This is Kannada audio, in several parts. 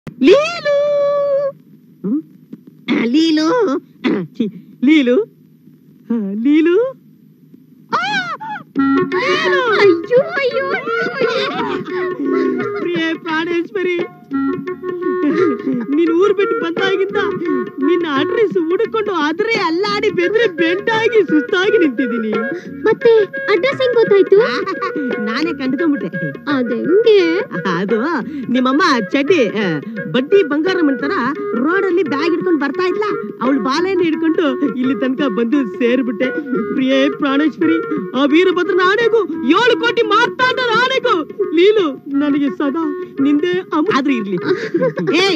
ಲೀಲು ಹ್ಮ್? ಲೀಲು ಛೀ, ಲೀಲು ಆ, ಲೀಲು ಆ! ಲೀಲು! ಅಯ್ಯೋ ಅಯ್ಯೋ ಪ್ರಿಯೆ ಪ್ರಾಣೇಶ್ವರಿ ನೀನ್ ಊರ್ ಬಿಟ್ಟು ಬಂದಾಗಿಂದ ನಿನ್ನ ಅಡ್ರೆಸ್ ಹುಡುಕೊಂಡು ಅದ್ರೆ ಅಲ್ಲಾಡಿ ಬೆದ್ರೆ ಬೆಂಟಾಗಿ ಸುಸ್ತಾಗಿ ನಿಂತಿದ್ದೀನಿ ಮತ್ತೆ ಅಡ್ರೆಸ್ ಹೆಂಗ್ ಗೊತ್ತಾಯ್ತು ನಾನೇ ಕಂಡ್ಕೊಂಡ್ಬಿಟ್ಟೆ ಅದೆಂಗೆ ಅದು ನಿಮ್ಮಮ್ಮ ಚಡ್ಡಿ ಆ, ಬಡ್ಡಿ ಬಂಗಾರಮ್ಮನ್ ತರ ರೋಡಲ್ಲಿ ಬ್ಯಾಗ್ ಹಿಡ್ಕೊಂಡು ಬರ್ತಾ ಇದ್ಲ ಅವಳು ಬಾಲೆಯನ್ನು ಹಿಡ್ಕೊಂಡು ಇಲ್ಲಿ ತನಕ ಬಂದು ಸೇರ್ಬಿಟ್ಟೆ ಪ್ರಿಯೇ ಪ್ರಾಣೇಶ್ವರಿ ಆ ವೀರಭದ್ರ ಆಣೆಗೂ ಏಳು ಕೋಟಿ ಮಾರ್ತಾಂಡ ಆಣೆಗೂ ಲೀಲು ನನಗೆ ಸದಾ ನಿಂದೆ ಅಮ್ಮ ಆದ್ರೂ ಇರ್ಲಿ ಏಯ್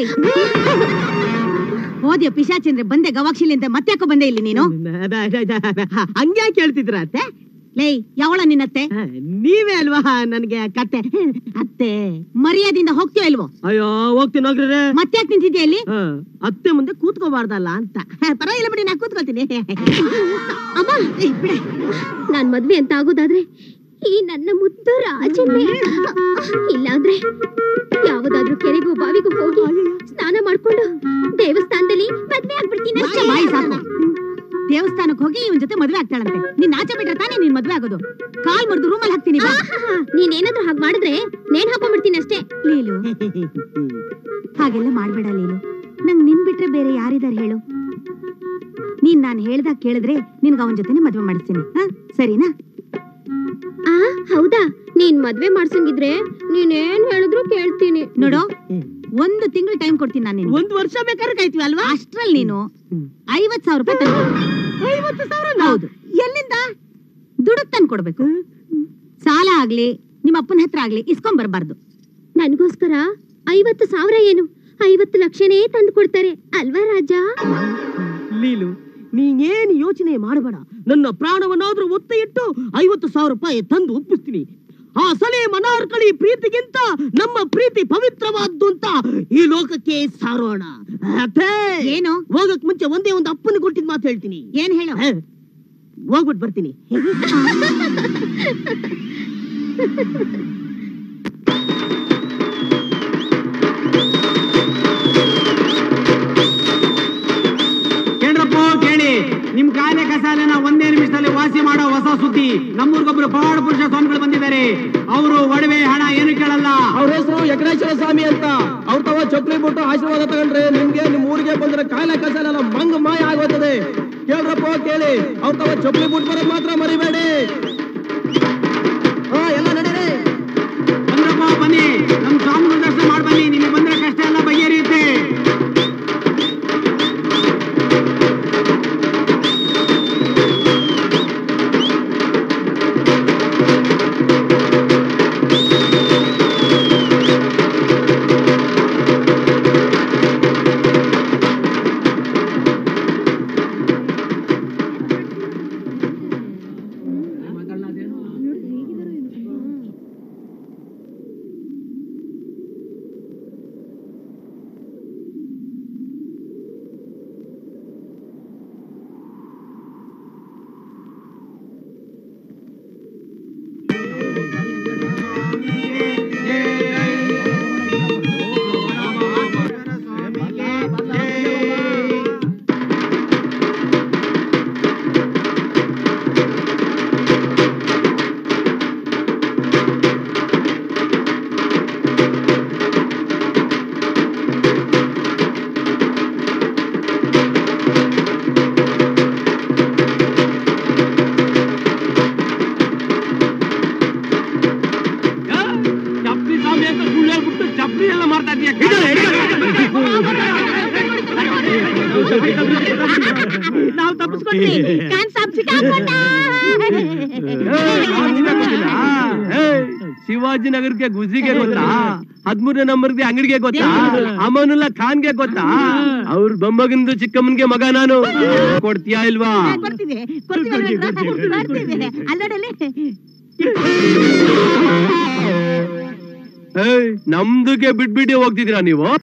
ಹೋದ್ಯ ಪಿಶಾಚಂದ್ರೆ ಬಂದೆ ಗವಾಕ್ಷಿಲಿ ಅಂತ ಮತ್ತೆ ಯಾಕೋ ಬಂದೆ ಇಲ್ಲಿ ನೀನು ಹಂಗ್ಯಾಕೆ ಹೇಳ್ತಿದ್ರ ಅತ್ತೆ ಲೇ ಯಾವಳ ನಿನ್ನತ್ತೆ ಆ, ನೀವೇ ಅಲ್ವಾ ನನಗೆ ಕತ್ತೆ ಅತ್ತೆ ಮರ್ಯಾದಿಂದ ಹೋಗ್ತೀಯೋ ಇಲ್ವೋ ಅಯ್ಯೋ ಹೋಗ್ತೀನಿ ಹೋಗ್ರಿ ಮತ್ತೆ ಯಾಕೆ ನಿಂತಿದ್ಯಾ ಇಲ್ಲಿ ಆ, ಅತ್ತೆ ಮುಂದೆ ಕೂತ್ಕೋಬಾರ್ದಲ್ಲ ಅಂತ ಪರವಾಗಿಲ್ಲ ಬಿಡಿ ನಾ ಕೂತ್ಕೋತೀನಿ ಅಮ್ಮ ಏ, ಬಿಡೆ. ನಾನ್ ಮದ್ವೆ ಅಂತ ಆಗೋದಾದ್ರೆ ಈ ನನ್ನ ಮುದ್ದು ರಾಜನ್ನೇ ಇಲ್ಲಾಂದ್ರೆ ಯಾವ್ದಾದ್ರೂ ಕೆರೆಗೂ ಬಾವಿಗೂ ಹೋಗಿ ಸ್ನಾನ ಮಾಡ್ಕೊಂಡು ದೇವಸ್ಥಾನದಲ್ಲಿ ಮದ್ವೆ ಆಗ್ಬಿಡ್ತೀನಿ ಮುಚ್ಚ ಬಾಯಿ ಸಾಕು ದೇವಸ್ಥಾನಕ್ಕೆ ಹೋಗಿ ಇವನ್ ಜೊತೆ ಮದ್ವೆ ಆಗ್ತಾಳಂತೆ ನೀನ್ ಆಚೆ ಬಿಟ್ರೆ ತಾನೇ ನೀನ್ ಮದ್ವೆ ಆಗೋದು ಕಾಲ್ ಮುರಿದು ರೂಮಲ್ಲಿ ಹಾಕ್ತೀನಿ ಬಾ. ನೀನೇನಾದ್ರೂ ಹಾಗೆ ಮಾಡಿದ್ರೆ ನೇಣ್ ಹಾಕೊಂಡ್ಬಿಡ್ತೀನಿ ಅಷ್ಟೇ ಲೀಲು ಹಾಗೆಲ್ಲ ಮಾಡ್ಬೇಡ ಲೀಲು ನಂಗ್ ನಿನ್ ಬಿಟ್ರೆ ಬೇರೆ ಯಾರಿದಾರೆ ಹೇಳು ನೀನ್ ನಾನ್ ಹೇಳ್ದಾಗ ಕೇಳಿದ್ರೆ ನಿನ್ಗ ಅವನ್ ಜೊತೆನೆ ಮದ್ವೆ ಮಾಡಿಸ್ತೀನಿ ಹ? ಸರಿನಾ ಆ ಹೌದಾ ನೀನ್ ಮದ್ವೆ ಮಾಡ್ಸಂಗಿದ್ರೆ ನೀನೇನ್ ಹೇಳಿದ್ರು ಕೇಳ್ತೀನಿ ನೋಡು ಒಂದು ತಿಂಗಳು ಟೈಮ್ ಕೊಡ್ತೀನಿ ನಾನು ನಿನ್ಗೆ. ಒಂದ್ ವರ್ಷ ಬೇಕಾದ್ರೆ ಕಾಯ್ತೀವಿ ಅಲ್ವಾ ಅಷ್ಟ್ರಲ್ಲಿ ನೀನು ಐವತ್ ಸಾವಿರ ರೂಪಾಯಿ ತಂದು ಐವತ್ತು ಸಾವಿರ ಹೌದು ಎಲ್ಲಿಂದ ದುಡ್ಡು ತಂದು ಕೊಡ್ಬೇಕು ಸಾಲ ಆಗ್ಲಿ ನಿಮ್ಮ ಅಪ್ಪನ ಹತ್ರ ಆಗ್ಲಿ ಇಸ್ಕೊಂಡ್ ಬರ್ಬಾರ್ದು ನನ್ಗೋಸ್ಕರ ಐವತ್ತು ಸಾವಿರ ಏನು ಐವತ್ತು ಲಕ್ಷನೇ ತಂದು ಕೊಡ್ತಾರೆ ಅಲ್ವಾ ರಾಜ ಲೀಲು ನೀನೇನ್ ಯೋಚನೆ ಮಾಡಬೇಡ ನನ್ನ ಪ್ರಾಣವನ್ನಾದ್ರೂ ಒತ್ತ ಇಟ್ಟು ಐವತ್ತು ಸಾವಿರ ರೂಪಾಯಿ ತಂದು ಒಪ್ಪಿಸ್ತೀನಿ ಆ ಸಲೆ ಮನಾರ್ಕಳಿ ಪ್ರೀತಿಗಿಂತ ನಮ್ಮ ಪ್ರೀತಿ ಪವಿತ್ರವಾದ್ದು ಅಂತ ಈ ಲೋಕಕ್ಕೆ ಸಾರೋಣ ಅತ್ತೆ ಏನು ಹೋಗಕ್ ಮುಂಚೆ ಒಂದೇ ಒಂದು ಅಪ್ಪನ ಕೊಟ್ಟಿದ್ ಮಾತು ಹೇಳ್ತೀನಿ ಏನ್ ಹೇಳು ಹ, ಹೋಗ್ಬಿಟ್ಟು ಬರ್ತೀನಿ ಕೇಳ್ರಪ್ಪ ಕೇಳಿ ನಿಮ್ ಕಾಯಿಲೆ ಕಸಾಲೆನ ಒಂದೇ ನಿಮಿಷದಲ್ಲಿ ವಾಸಿ ಮಾಡೋ ಹೊಸ ಸುದ್ದಿ ನಮ್ಮೂರ್ಗೊಬ್ರು ಪವಾಡ ಪುರುಷ ಸ್ವಾಮಿಗಳು ಬಂದಿದ್ದಾರೆ ಅವರು ಒಡವೆ ಹಣ ಏನು ಕೇಳಲ್ಲ ಅವ್ರ ಹೆಸರು ಯಕರೇಶ್ವರ ಸ್ವಾಮಿ ಅಂತ ಅವ್ರ ತವ ಚಪ್ಲಿ ಬಿಟ್ಟು ಆಶೀರ್ವಾದ ತಗೊಂಡ್ರೆ ನಿಮ್ಗೆ ನಿಮ್ ಊರಿಗೆ ಬಂದ್ರೆ ಕಾಯಿಲೆ ಕಸಾಲೆಲ್ಲ ಮಂಗ್ ಮಾಯ ಆಗೋತದೆ ಕೇಳ್ರಪ್ಪ ಕೇಳಿ ಅವ್ರ ತವ ಚಪ್ಲಿ ಬಿಟ್ಟು ಬರೋದ್ ಮಾತ್ರ ಮರಿಬೇಡಿ ಹಾ ಎಲ್ಲ ನಡೀರಿ ಬಂದ್ರಪ್ಪ ಬನ್ನಿ ನಮ್ ಸ್ವಾಮಿಗಳ ದರ್ಶನ ಮಾಡಿ ಬನ್ನಿ ನಿಮಗೆ ಬಂದ್ರೆ ಕಷ್ಟ ಎಲ್ಲ ಬಗೆಹರಿಯುತ್ತೆ ಚಪ್ಲಿ ಸ್ವಾಮಿ ಅಂತ ಸುಳ್ಳು ಹೇಳ್ಬಿಟ್ಟು ಚಪ್ಲಿ ಎಲ್ಲ ಮಾಡ್ತಾ ನಾವು ತಪ್ಪಿಸ್ಕೊಂಡ್ವಿ ಕಾನ್ ಸಾಬ್ ಸಿಕ್ಕಾಕೊಂಡ. ಶಿವಾಜಿ ನಗರಕ್ಕೆ ಗುಜಿಗೆ ಗೊತ್ತಾ ಹದ್ಮೂರನೇ ನಂಬರ್ಗೆ ಅಂಗಡಿಗೆ ಗೊತ್ತಾ ಅಮನುಲ್ಲಾ ಖಾನ್ಗೆ ಗೊತ್ತಾ ಅವ್ರ ಬೊಮ್ಮಗಂದು ಚಿಕ್ಕಮ್ಮನ್ಗೆ ಮಗ ನಾನು ಕೊಡ್ತೀಯಾ ಇಲ್ವಾ ಕೊಡ್ತೀವಿ ಕೊಡ್ತೀವಿ ಕೊಡ್ತೀವಿ ಅಲ್ಲೋಡಲ್ಲಿ ಏಯ್ ನಮ್ದಕ್ಕೆ ಬಿಟ್ಬಿಟ್ಟು ಹೋಗ್ತಿದ್ದೀರಾ ನೀವು